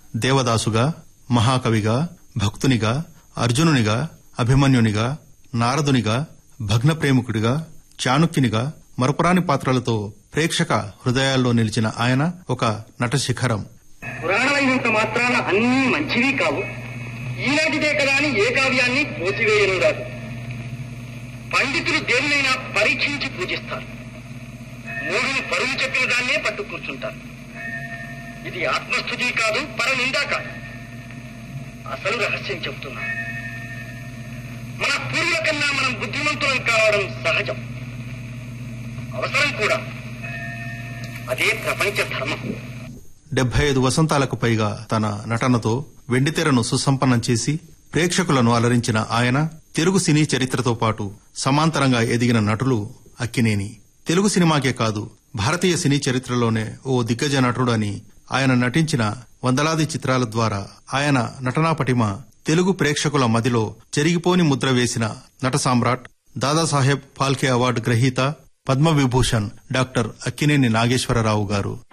దేవదాసుగా మహాకవిగా భక్తునిగా అర్జునునిగా అభిమన్యునిగా నారదునిగా భగ్న ప్రేమికుడిగా చాణుక్యునిగా మరపురాని పాత్రలతో ప్రేక్షక హృదయాల్లో నిలిచిన ఆయన ఒక నట శిఖరం పురాణమైనంత మాత్రాన అన్నీ మంచివి కావు ఈనాటిదే కదా అని ఏ కావ్యాన్ని పోసివేయను రాదు పండితులు దేనినైనా పరీక్షించి పూజిస్తారు మూడుని పరువు చెప్పిన దాన్నే పట్టు కూర్చుంటారు ఇది ఆత్మస్థుతి కాదు పరనిందా కాదు అసలు రహస్యం చెబుతున్నా మన పూర్వుల కన్నా మనం బుద్ధిమంతులం కావడం సహజం అవసరం కూడా అదే ప్రపంచ ధర్మం డెబ్బై ఐదు వసంతాలకు పైగా తన నటనతో వెండితెరను సుసంపన్నం చేసి ప్రేక్షకులను అలరించిన ఆయన తెలుగు సినీ చరిత్రతో పాటు సమాంతరంగా ఎదిగిన నటులు అక్కినేని తెలుగు సినిమాకే కాదు భారతీయ సినీ చరిత్రలోనే ఓ దిగ్గజ నటుడు అని ఆయన నటించిన వందలాది చిత్రాల ద్వారా ఆయన నటనా పటిమ తెలుగు ప్రేక్షకుల మదిలో చెరిగిపోని ముద్ర వేసిన నట సామ్రాట్ దాదాసాహెబ్ ఫాల్కే అవార్డు గ్రహీత పద్మవిభూషణ్ డాక్టర్ అక్కినేని నాగేశ్వరరావు గారు